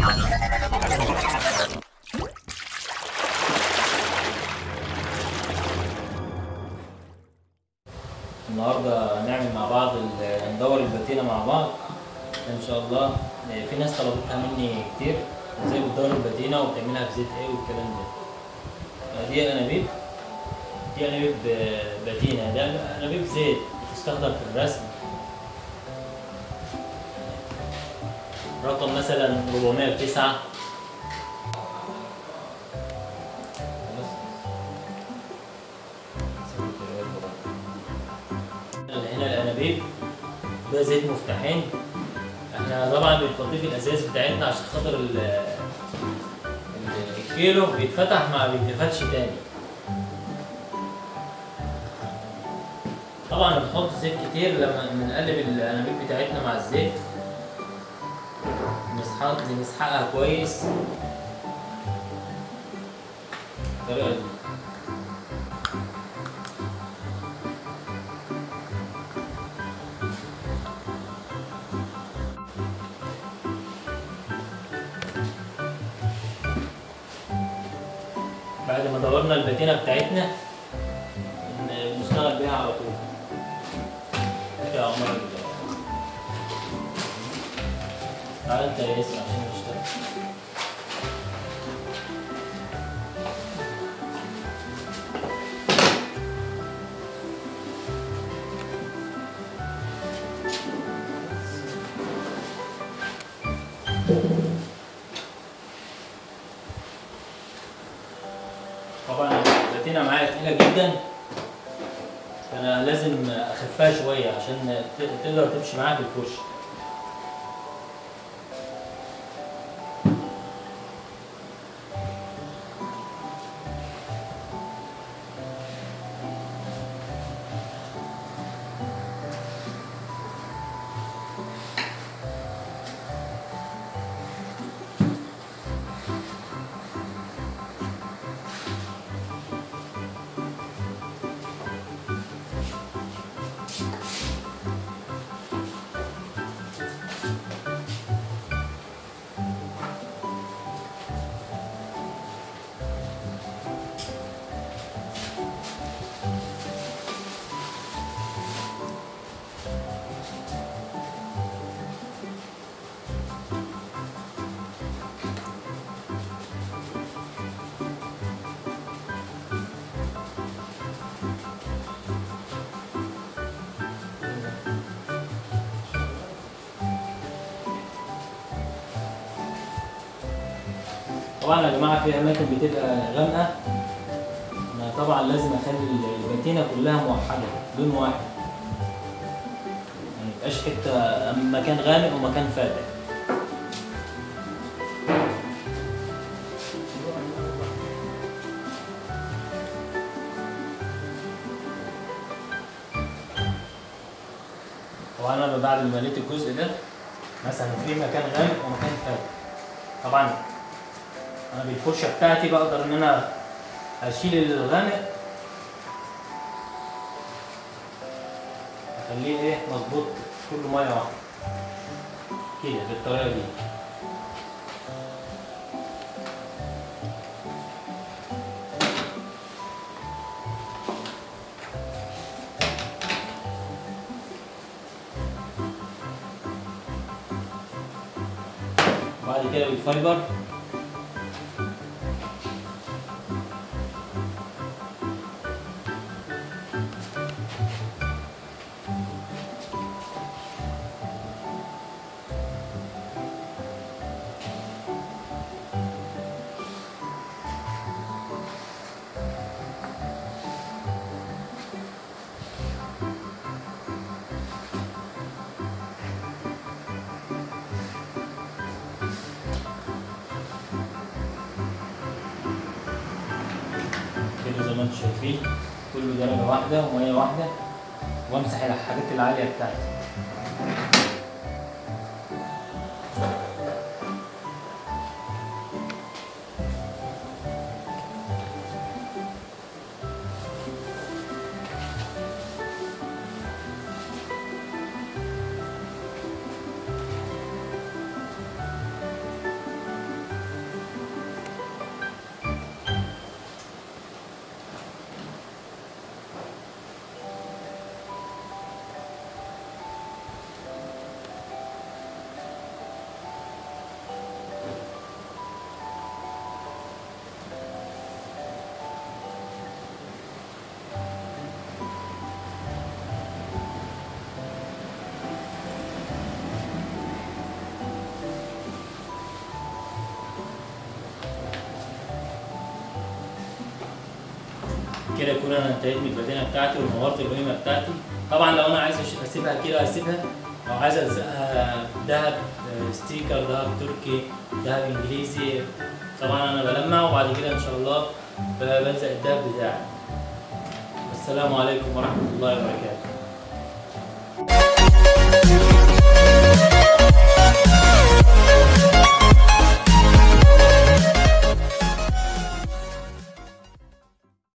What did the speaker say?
النهارده هنعمل مع بعض ال- ندور الباتينه مع بعض ان شاء الله في ناس طلبتها مني كتير ازاي بتدور الباتينه وبتعملها في زيت ايه والكلام ده دي انابيب دي انابيب ب- باتينه ده انابيب زيت بتستخدم في الرسم رقم مثلا 409 هنا الانابيب ده زيت مفتاحين احنا طبعا بنفضيه في الازاز بتاعتنا عشان خاطر ال- ال- الكيلو بيتفتح ما بيتقفلش تاني طبعا بنحط زيت كتير لما بنقلب الانابيب بتاعتنا مع الزيت نسحق نسحقها كويس بالطريقه دي بعد ما دورنا الباتينه بتاعتنا ن- نشتغل بيها على طول يا عمر ال- تعال انت يا ياسر عشان نشتغل طبعا الباتينه معايا تقيله جدا فانا لازم اخفها شويه عشان ت- تقدر تمشي معاها في الفرش طبعا يا جماعه في اماكن بتبقى غامقه انا طبعا لازم اخلي الباتينه كلها موحده لون واحد ما يبقاش حته مكان غامق ومكان فاتح طبعا انا بعد ما مليت الجزء ده مثلا في مكان غامق ومكان فاتح طبعا انا بالفرشه بتاعتي بقدر ان انا اشيل الغامق اخليه ايه مظبوط كله ميه واحده كده بالطريقه دي بعد كده بالفايبر كده زي ما انتم شايفين كله درجة واحدة ومية واحدة وامسح الحاجات العالية بتاعتي كده يكون انا انتهيت من البدينه بتاعتي ونورت القيمه بتاعتي طبعا لو انا عايز أش- اسيبها كده اسيبها او عايز الزقها دهب آه، ستيكر دهب تركي دهب انجليزي طبعا انا بلمع وبعد كده ان شاء الله ب- بلزق الدهب بتاعي السلام عليكم ورحمه الله وبركاته